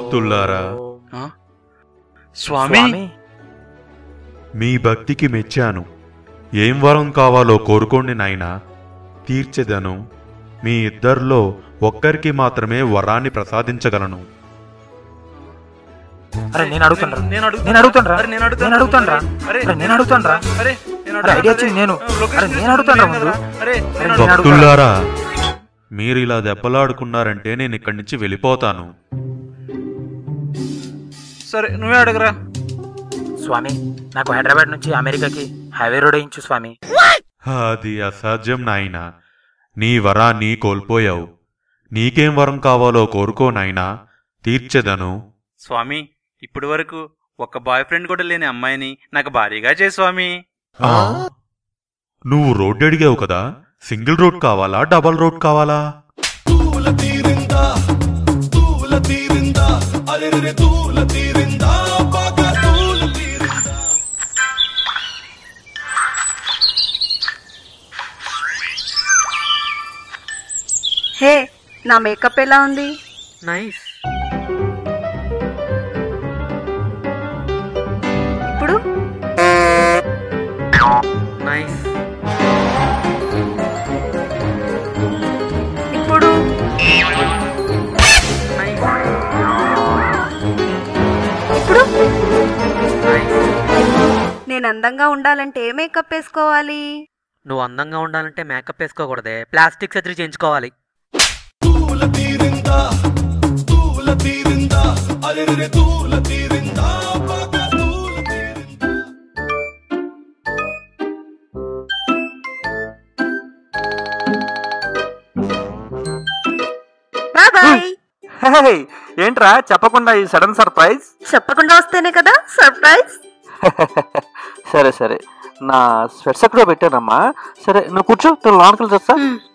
భక్తుల్లారా ఆ? స్వామి మీ భక్తికి మెచ్చాను ఏం వరం కావాలో కోరుకోండి నాయనా తీర్చెదను మీ ఇద్దరిలో ఒక్కరికి మాత్రమే వరాన్ని ప్రసాదించగలను అరే నేను అడుగుతాను నేను అడుగు- నేను అడుగుతాను అరే, నేను అడుగుతాను. నేను అడుగుతాను రా అరే, అరే, నేను అడుగుతాను రా అరే నేను అరే, ఐడియా వచ్చింది నేను. అరే, నేను అడుగుతాను రా ముందు. అరే అరే, నేను నేను అడుగుతాను. భక్తుల్లారా మీరు ఇలా దెబ్బలాడుకున్నారంటే నేను ఇక్కడి నుంచి వెళ్ళిపోతాను సరే నువ్వే అడగరా స్వామి నాకు హైదరాబాద్ నుంచి అమెరికాకి హైవే రోడ్ వేయించు స్వామి అది అసాధ్యం నాయనా నీ వరాన్ని కోల్పోయావు నీకేం వరం కావాలో కోరుకో నాయనా తీర్చెదను స్వామి ఇప్పటి వరకు ఒక్క బాయ్ ఫ్రెండ్ కూడా లేని అమ్మాయిని నాకు భారీగా చేయి స్వామి ఆ? నువ్వు రోడ్ అడిగావు కదా సింగిల్ రోడ్ కావాలా డబల్ రోడ్ కావాలా హే నా మేకప్ ఎలా ఉంది నైస్ ఇప్పుడు నైస్ ఇప్పుడు ఇప్పుడు నేను అందంగా ఉండాలంటే ఏ మేకప్ వేసుకోవాలి నువ్వు అందంగా ఉండాలంటే మేకప్ వేసుకోకూడదే ప్లాస్టిక్ సర్జరీ చేయించుకోవాలి బాయ్ బాయ్ హే, ఏంట్రా చెప్పకుండా ఈ సడన్ సర్ప్రైజ్ చెప్పకుండా వస్తేనే కదా సర్ప్రైజ్ సరే సరే నా స్వెట్స్ ఎక్కడో పెట్టానమ్మా సరే నువ్వు కూర్చో నేను లోనకెళ్ళి తెస్తా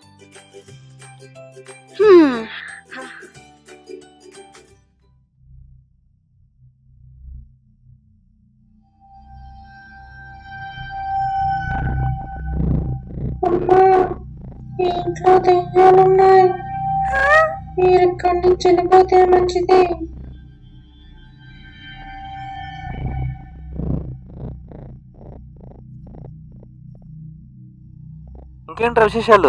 అమ్మా ఈ ఇంట్లో దెయ్యాలున్నాయి మీరు ఇక్కడి నుంచి వెళ్ళిపోతే మంచిది ఇంకేంట్రా విశేషాలు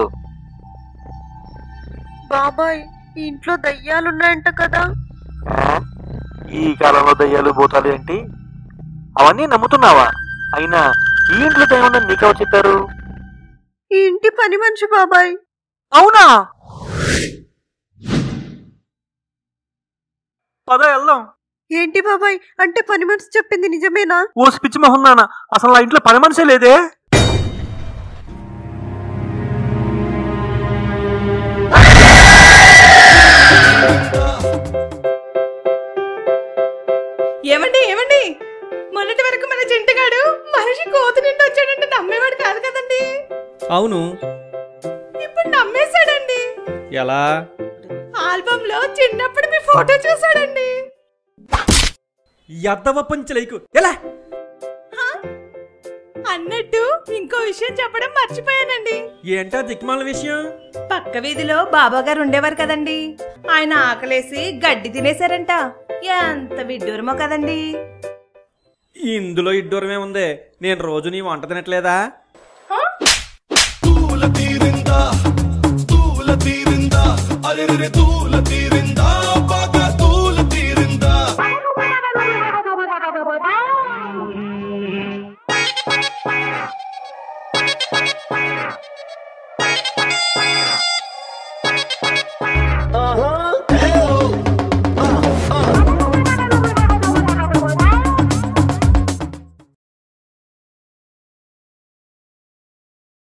బాబాయ్ ఈ ఇంట్లో దయ్యాలున్నాయంట కదా ఆ? ఈ కాలంలో దయ్యాలు భూతాలు ఏంటి అవన్నీ నమ్ముతున్నావా అయినా ఈ ఇంట్లో దయ్యం ఉందని నీకెవరు చెప్పారు ఈ ఇంటి పని మనిషి బాబాయ్ అవునా పద వెళ్దాం ఏంటి బాబాయ్ అంటే పని మనిషి చెప్పింది నిజమేనా ఓ పిచ్చి మొహం నాన్న అసలు ఆ ఇంట్లో పని మనిషే లేదే ఏమండి ఏమండి మొన్నటి వరకు మన చింటగాడు మనిషి కోతి నిండి వచ్చాడంటే నమ్మేవాడు కాదు కదండి అవును ఇప్పుడు నమ్మేశాడండి ఎలా ఆల్బమ్ లో చిన్నప్పుడు మీ ఫోటో చూసాడండి ఎద్దవ పంచలేకు ఎలా అన్నట్టు ఇంకో విషయం చెప్పడం మర్చిపోయానండి ఏంటా దిక్మాల విషయం పక్క వీధిలో బాబా గారు ఉండేవారు కదండి ఆయన ఆకలేసి గడ్డి తినేశారంట ఎంత విడ్డూరమో కదండి ఇందులో ఇడ్డూరమే ఉంది నేను రోజు నీ వంట తినట్లేదా తూల తీరిందా తూల తీరిందా అరెరె తూల తీరిందా